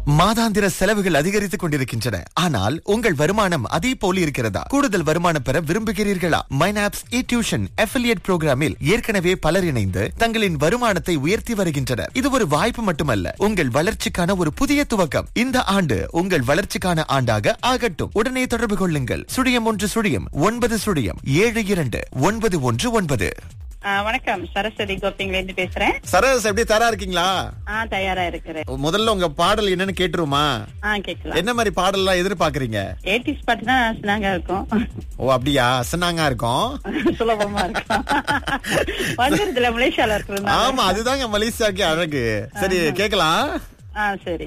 மாதாந்திர செலவுகள் அதிகரித்துக் கொண்டிருக்கின்றன ஆனால் உங்கள் வருமானம் அதே போல் இருக்கிறதா கூடுதல் வருமானம் பெற விரும்புகிறீர்களா மைனாப்ஸ் இ டியூஷன் அஃபிலியேட் புரோகிராமில் ஏற்கனவே பலர் இணைந்து தங்களின் வருமானத்தை உயர்த்தி வருகின்றனர் இது ஒரு வாய்ப்பு மட்டுமல்ல உங்கள் வளர்ச்சிக்கான ஒரு புதிய துவக்கம் இந்த ஆண்டு உங்கள் வளர்ச்சிக்கான ஆண்டாக ஆகட்டும் உடனே தொடர்பு கொள்ளுங்கள் சுழியம் ஒன்று சுழியம் ஒன்பது சுழியம் ஏழு இரண்டு ஒன்பது ஒன்று ஒன்பது ஆ, வணக்கம் சரஸ்வதி கோபிங்ல இருந்து பேசுறேன் சரஸ் எப்படி தரா இருக்கீங்களா ஆ தயாரா இருக்கிறேன் முதல்ல உங்க பாடல் என்னன்னு கேட்டுருமா ஆ கேட்கலாம் என்ன மாதிரி பாடல்லாம் எதிர்பார்க்கறீங்க ஏடிஸ் பாட்டு தான் ஸ்னாங்கா இருக்கும் ஓ அப்படியா அசனாங்கா இருக்கும் சுலபமா இருக்கும் வந்துருதுல மலேசியால இருக்கிறது ஆமா அதுதாங்க மலேசியாக்கு அழகு சரி கேக்கலாம் ஆ சரி